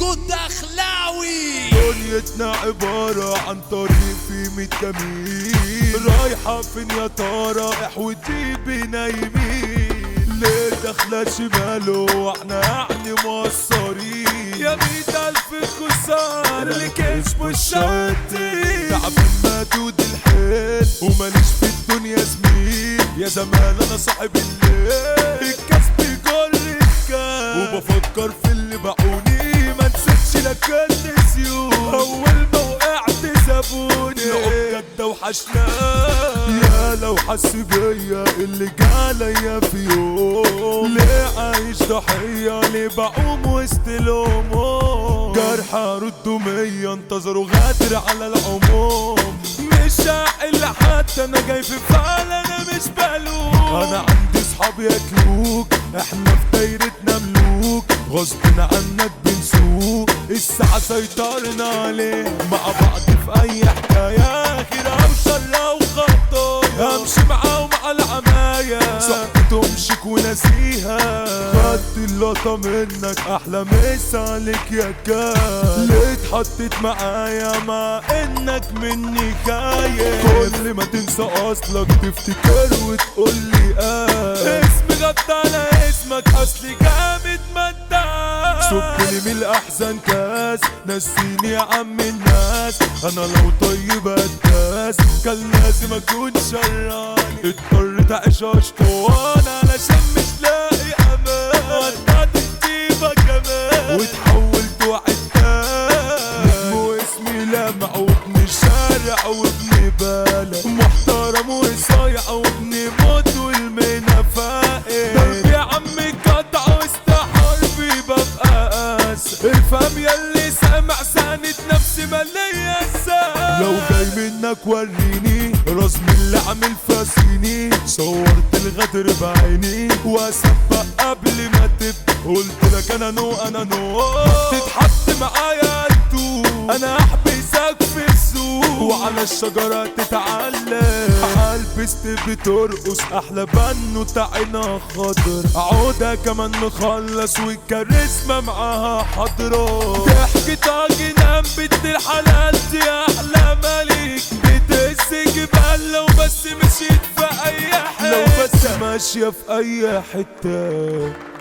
فيدو دخلاوي دنيتنا عبارة عن طريق في ميت جميل رايحة فين يا ترى احوتي بينا يمين ليه داخلة شمال واحنا يعني مقصرين يا ميت ألف خسارة اللي كسبوا الشطين تعبان مدود الحيل وماليش في الدنيا زميل يا زمان انا صاحب الليل الكسب كل الكام وبفكر في اللي باعوني ما نسيتش لك النسيون اول ما وقعت سابوني العقد ده وحشنا يا لو حس بيا اللي جاليا في يوم ليه عايش ضحية ليه بعوم وسط الهموم جرح ارده مية انتظروا غادر على العموم مش عاقل حتى انا جاي في فعل انا مش بلوم انا عندي صحاب ياكلوك احنا في دايرتنا ملوك غصب عنك بنسوق الساعة سيطرنا عليه مع بعض في اي حكاية خير او شر او خطايا امشي معاهم على العماية صحبتهم شيك ونسيها خدت اللقطة منك احلى مسا عليك يا كان ليه اتحطيت معايا مع انك مني خايف كل ما تنسى اصلك تفتكر وتقول لي اه اسمي غطى على اسمك اصلي جامد مداس صبني من الاحزان كاس نسيني يا عم الناس انا لو طيب اتاس كان لازم اكون شراني اضطريت اعيش اشطوان علشان مش لاقي امان ودعت الطيبه كمان واتحولت وعدتان نجم واسمي لمع وابن شارع وابن بالة محترم وصايع وابن موت والمنى فائق دربي يا عمي قطع وسط حربي ببقى قاس افهم يلي سامع ساند نفسي مليا الساس لو جاي منك وريني رسم اللي عامل فاسيني صورت الغدر بعيني واسبق قبل ما تبدا قلت لك انا نو انا نو تتحط معايا انتو انا احبسك في السوق وعلى الشجرة تتعلم عالبست بترقص احلى بنو تعينا خضر عودة كمان مخلص والكاريزما معاها حضرة ضحكة جنان بنت الحلال دي احلى ملك بتهز جبال لو بس مشيت في اي حتة لو بس ماشية في اي حتة